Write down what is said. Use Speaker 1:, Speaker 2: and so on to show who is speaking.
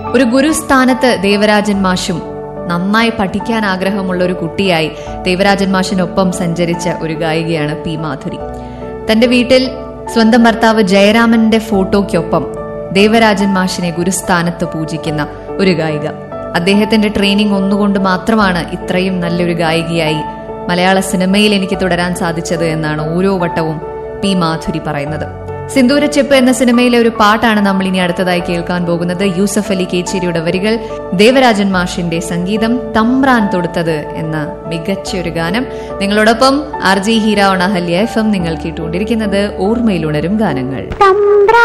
Speaker 1: ഒരു ഗുരുസ്ഥാനത്ത് ദേവരാജൻ മാഷും നന്നായി പഠിക്കാൻ ആഗ്രഹമുള്ള ഒരു കുട്ടിയായി ദേവരാജൻ മാഷിനൊപ്പം സഞ്ചരിച്ച ഒരു ഗായികയാണ് പി മാധുരി തന്റെ വീട്ടിൽ സ്വന്തം ഭർത്താവ് ജയരാമന്റെ ഫോട്ടോയ്ക്കൊപ്പം ദേവരാജൻ മാഷിനെ ഗുരുസ്ഥാനത്ത് പൂജിക്കുന്ന ഒരു ഗായിക അദ്ദേഹത്തിന്റെ ട്രെയിനിങ് ഒന്നുകൊണ്ട് മാത്രമാണ് ഇത്രയും നല്ലൊരു ഗായികയായി മലയാള സിനിമയിൽ എനിക്ക് തുടരാൻ സാധിച്ചത് എന്നാണ് ഓരോ വട്ടവും പി മാധുരി പറയുന്നത് സിന്ദൂരച്ചെപ്പ് എന്ന സിനിമയിലെ ഒരു പാട്ടാണ് നമ്മൾ ഇനി അടുത്തതായി കേൾക്കാൻ പോകുന്നത് യൂസഫ് അലി കേച്ചേരിയുടെ വരികൾ ദേവരാജൻ മാഷിന്റെ സംഗീതം തമ്പ്രാൻ തൊടുത്തത് എന്ന മികച്ച ഒരു ഗാനം നിങ്ങളോടൊപ്പം ആർ ജി ഹീര ഓണഹല്യ എഫ് എം നിങ്ങൾ കേട്ടുകൊണ്ടിരിക്കുന്നത് ഓർമ്മയിലുണരും ഗാനങ്ങൾ
Speaker 2: തമ്പ്രാ